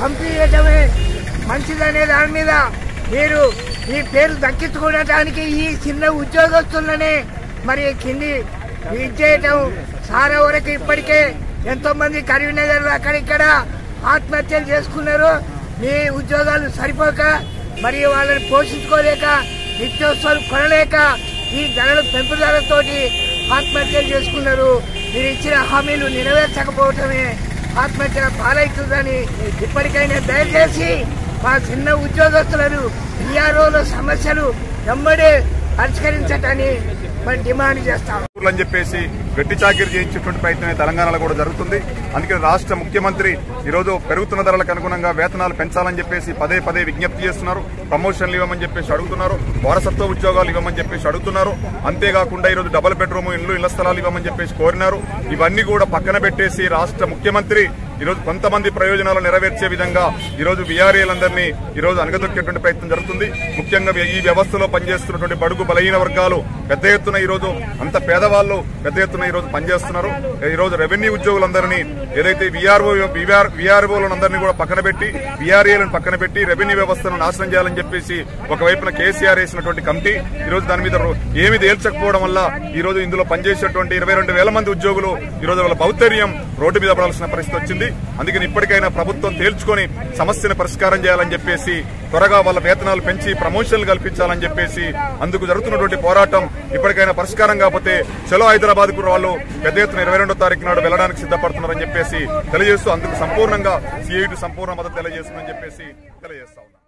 పంపించడమే మంచిదనే దాని మీద మీరు ఈ పేరు దక్కించుకోవడానికి ఈ చిన్న ఉద్యోగస్తులనే మరి కింది ఇచ్చేయటం చాలా వరకు ఇప్పటికే ఎంతో మంది కరీంనగర్ అక్కడిక్కడ ఆత్మహత్యలు చేసుకున్నారు మీ ఉద్యోగాలు సరిపోక మరి వాళ్ళని పోషించుకోలేక నిత్యోత్సవాలు కొనలేక ఈ ధరల పెంపుదలతోటి ఆత్మహత్యలు చేసుకున్నారు మీరు ఇచ్చిన హామీలు నెరవేర్చకపోవటమే ఆత్మహత్యల పాలవుతుందని ఇప్పటికైనా దయచేసి మా చిన్న ఉద్యోగస్తులను ఈఆర్ఓల సమస్యలు వెంబడే పరిష్కరించటని మరి డిమాండ్ చేస్తాం అని చెప్పేసి గట్టి చాకిరి చేయించేటువంటి ప్రయత్నం తెలంగాణలో కూడా జరుగుతుంది అందుకని రాష్ట్ర ముఖ్యమంత్రి ఈ రోజు పెరుగుతున్న ధరలకు అనుగుణంగా వేతనాలు పెంచాలని చెప్పేసి పదే పదే విజ్ఞప్తి చేస్తున్నారు ప్రమోషన్లు ఇవ్వమని చెప్పేసి అడుగుతున్నారు వారసత్వ ఉద్యోగాలు ఇవ్వమని చెప్పేసి అడుగుతున్నారు అంతేకాకుండా ఈ రోజు డబుల్ బెడ్రూమ్ ఇల్లు ఇళ్ల స్థలాలు ఇవ్వమని చెప్పేసి కోరినారు ఇవన్నీ కూడా పక్కన పెట్టేసి రాష్ట్ర ముఖ్యమంత్రి ఈ రోజు కొంతమంది ప్రయోజనాలు నెరవేర్చే విధంగా ఈ రోజు వీఆర్ఏలందరినీ ఈ రోజు అనగదొక్కేటువంటి ప్రయత్నం జరుగుతుంది ముఖ్యంగా ఈ వ్యవస్థలో పనిచేస్తున్నటువంటి బడుగు బలహీన వర్గాలు పెద్ద ఎత్తున ఈ రోజు అంత పేదవాళ్ళు పెద్ద ఎత్తున ఈ రోజు పనిచేస్తున్నారు ఈ రోజు రెవెన్యూ ఉద్యోగులందరినీ ఏదైతే విఆర్ఓ విఆర్ఓలందరినీ కూడా పక్కన పెట్టి విఆర్ఏలను పక్కన పెట్టి రెవెన్యూ వ్యవస్థను నాశనం చేయాలని చెప్పేసి ఒకవైపున కేసీఆర్ వేసినటువంటి కమిటీ ఈ రోజు దాని మీద రో- ఏమీ తేల్చకపోవడం వల్ల ఈ రోజు ఇందులో పనిచేసేటువంటి ఇరవై రెండు వేల మంది ఉద్యోగులు ఈ రోజు వాళ్ళ భౌతర్యం రోడ్డు మీద పడాల్సిన పరిస్థితి వచ్చింది అందుకని ఇప్పటికైనా ప్రభుత్వం తేల్చుకొని సమస్యను పరిష్కారం చేయాలని చెప్పేసి త్వరగా వాళ్ళ వేతనాలు పెంచి ప్రమోషన్లు కల్పించాలని చెప్పేసి అందుకు జరుగుతున్నటువంటి పోరాటం ఇప్పటికైనా పరిష్కారం కాకపోతే చలో హైదరాబాద్ కు వాళ్ళు పెద్ద ఎత్తున ఇరవై రెండో తారీఖు నాడు వెళ్ళడానికి సిద్ధపడుతున్నారని చెప్పేసి తెలియజేస్తూ అందుకు సంపూర్ణంగా సిఐటి సంపూర్ణ మద్దతు తెలియజేస్తుందని చెప్పేసి తెలియజేస్తా ఉన్నా